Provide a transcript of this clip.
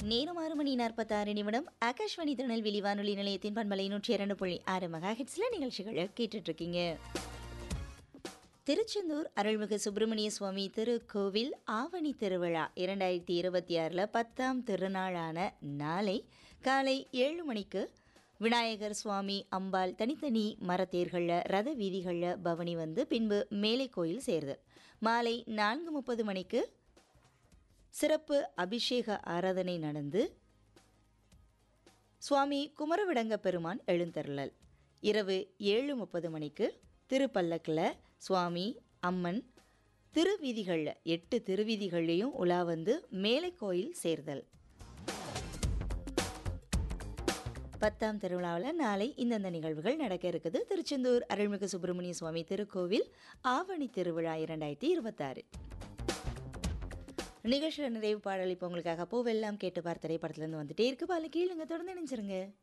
நேரம் ஆறு மணி நாற்பத்தாறு நிமிடம் ஆகாஷ்வாணி திருநெல்வேலி வானொலி நிலையத்தின் பண்பலை நூற்றி இரண்டு புள்ளி ஆறு மெகா ஹெட்ஸில் நிகழ்ச்சிகளை கேட்டுட்டு இருக்கீங்க திருச்செந்தூர் அருள்மிகு சுப்பிரமணிய சுவாமி திருக்கோவில் ஆவணி திருவிழா இரண்டாயிரத்தி இருபத்தி ஆறில் பத்தாம் திருநாளான நாளை காலை ஏழு மணிக்கு விநாயகர் சுவாமி அம்பாள் தனித்தனி மரத்தேர்களில் ரத வீதிகளில் பவனி வந்து பின்பு மேலை கோயில் சேருதல் மாலை நான்கு முப்பது மணிக்கு சிறப்பு அபிஷேக ஆராதனை நடந்து சுவாமி குமரவிடங்க பெருமான் எழுந்தருளல் இரவு ஏழு முப்பது மணிக்கு திருப்பல்லக்கில் சுவாமி அம்மன் திருவீதிகளில் எட்டு திருவீதிகள்லேயும் உலா வந்து மேலை கோயில் சேர்தல் பத்தாம் திருவிழாவில் நாளை இந்தந்த நிகழ்வுகள் நடக்க இருக்குது திருச்செந்தூர் அருள்மிகு சுப்பிரமணிய சுவாமி திருக்கோவில் ஆவணி திருவிழா இரண்டாயிரத்தி இருபத்தாறு நிகழ்ச்சியில் நிறைவு பாடல் இப்போ உங்களுக்காக பூவெல்லாம் கேட்டு பார்த்த திரைப்படத்துலேருந்து வந்துட்டே இருக்கு பால கீழுங்க தொடர்ந்து நினைச்சிருங்க